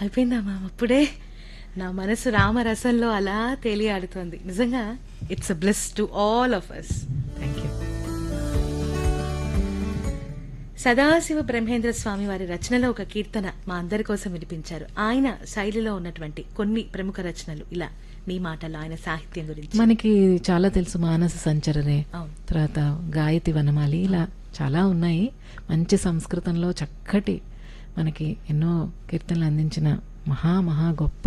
అయిపోయిందా మ్యామ్ అప్పుడే నా మనసు రామరసంలో అలా తేలియాడుతోంది నిజంగా it's a bless to all of us thank you Sadasiva Brahmendra Swami వారి రచనలో ఒక కీర్తన మా అందరి కోసం వినిపించారు ఆయన శైలిలో ఉన్నటువంటి కొన్ని ప్రముఖ రచనలు ఇలా మీ మాటల్లో ఆయన సాహిత్యం గురించి మనకి చాలా తెలుసు మానస సంచరనే అవును. తర్వాత గాయతి వనమాలి ఇలా చాలా ఉన్నాయి మంచి సంస్కృతంలో చక్కటి మనకి ఎన్నో కీర్తనలు అందించిన మహా మహా గొప్ప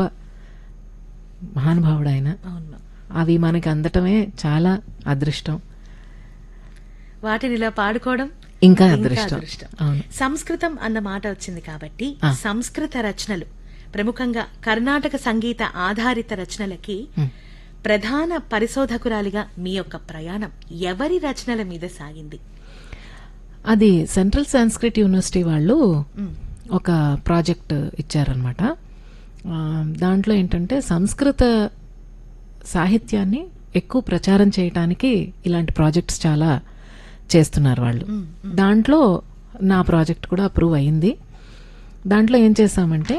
మహానుభావుడు ఆయన అవును మ్యామ్ అవి మనకి అందటమే చాలా అదృష్టం వాటిని ఇలా పాడుకోవడం ఇంకా అదృష్టం అవును సంస్కృతం అన్న మాట వచ్చింది కాబట్టి ఆ. సంస్కృత రచనలు ప్రముఖంగా కర్ణాటక సంగీత ఆధారిత రచనలకి హ్మ్. ప్రధాన పరిశోధకురాలిగా మీ యొక్క ప్రయాణం ఎవరి రచనల మీద సాగింది అది సెంట్రల్ సాంస్క్రిట్ యూనివర్సిటీ వాళ్ళు మ్, ఒక ప్రాజెక్ట్ ఇచ్చారనమాట దాంట్లో ఏంటంటే సంస్కృత సాహిత్యాన్ని ఎక్కువ ప్రచారం చేయటానికి ఇలాంటి ప్రాజెక్ట్స్ చాలా చేస్తున్నారు వాళ్ళు మ్, దాంట్లో నా ప్రాజెక్ట్ కూడా అప్రూవ్ అయింది దాంట్లో ఏం చేశామంటే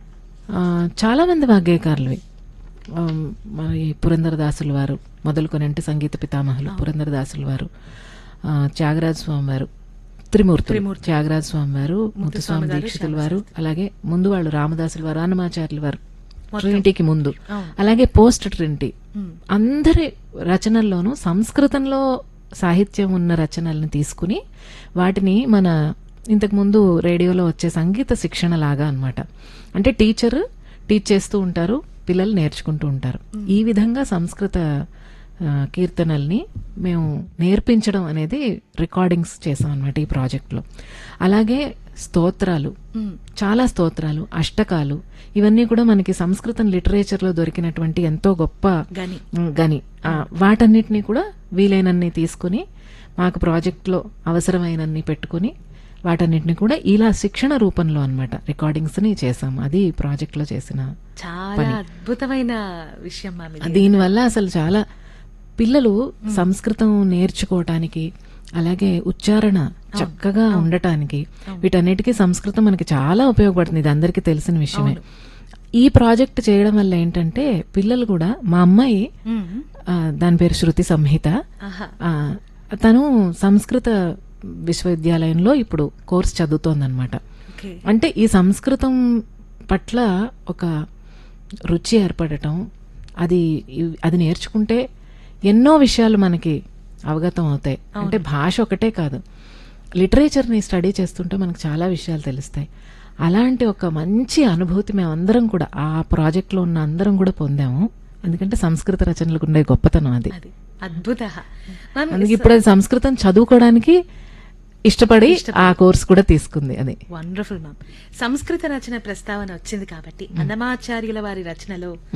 ఆ, చాలామంది వాగ్గేయకారులవి ఆ, మరి పురంధరదాసుల వారు మొదలుకొని అంటే సంగీత పితామహులు పురంధరదాసుల వారు ఆ, త్యాగరాజ స్వామి వారు త్రిమూర్తులు త్యాగరాజ స్వామి వారు ముత్తుస్వామి దీక్షితుల వారు అలాగే ముందు వాళ్ళు రామదాసుల వారు అన్నమాచార్యుల వారు ట్రినిటీకి ముందు అవును. అలాగే పోస్ట్ ట్రినిటీ మ్, అందరి రచనల్లోనూ సంస్కృతంలో సాహిత్యం ఉన్న రచనల్ని తీసుకుని వాటిని మన ఇంతకు ముందు రేడియోలో వచ్చే సంగీత శిక్షణ లాగా అన్నమాట అంటే టీచర్ టీచ్ చేస్తూ ఉంటారు పిల్లలు నేర్చుకుంటూ ఉంటారు ఈ విధంగా సంస్కృత ఆ, కీర్తనల్ని మేము నేర్పించడం అనేది రికార్డింగ్స్ చేసాం అనమాట ఈ ప్రాజెక్ట్లో అలాగే స్తోత్రాలు మ్, చాలా స్తోత్రాలు అష్టకాలు ఇవన్నీ కూడా మనకి సంస్కృతం లిటరేచర్లో దొరికినటువంటి ఎంతో గొప్ప గని ఉమ్, గని ఆ, వాటన్నిటినీ కూడా వీలైనన్ని తీసుకుని మాకు ప్రాజెక్ట్లో అవసరమైనన్ని పెట్టుకుని వాటన్నిటిని కూడా ఇలా శిక్షణ రూపంలో అనమాట రికార్డింగ్స్ని చేసాం అది ఈ ప్రాజెక్ట్లో చేసిన చాలా అద్భుతమైన విషయం మ్యామ్ ఇది. దీనివల్ల అసలు చాలా పిల్లలు సంస్కృతం నేర్చుకోవటానికి అలాగే ఉచ్చారణ చక్కగా ఉండటానికి వీటన్నిటికీ సంస్కృతం మనకి చాలా ఉపయోగపడుతుంది ఇది అందరికీ తెలిసిన విషయమే ఈ ప్రాజెక్ట్ చేయడం వల్ల ఏంటంటే పిల్లలు కూడా మా అమ్మాయి మ్, ఆ, దాని పేరు శృతి సంహిత ఆహా ఆ, తను సంస్కృత విశ్వవిద్యాలయంలో ఇప్పుడు కోర్స్ చదువుతోందనమాట ఓకే అంటే ఈ సంస్కృతం పట్ల ఒక రుచి ఏర్పడటం అది ఇవ్- అది నేర్చుకుంటే ఎన్నో విషయాలు మనకి అవగతం అవుతాయి అంటే భాష ఒకటే కాదు లిటరేచర్ని స్టడీ చేస్తుంటే మనకు చాలా విషయాలు తెలుస్తాయి అలాంటి ఒక మంచి అనుభూతి మేమందరం కూడా ఆ ప్రాజెక్ట్లో ఉన్న అందరం కూడా పొందాము ఎందుకంటే సంస్కృత రచనలకు ఉండే గొప్పతనం అది అది అద్భుత మ్యామ్ అందుకే ఇప్పుడు అది సంస్కృతం చదువుకోవడానికి ఇష్టపడి ఆ కోర్స్ కూడా తీసుకుంది అది వండర్ఫుల్ మ్యామ్ సంస్కృత రచన ప్రస్తావన వచ్చింది కాబట్టి అన్నమాచార్యుల వారి రచనలో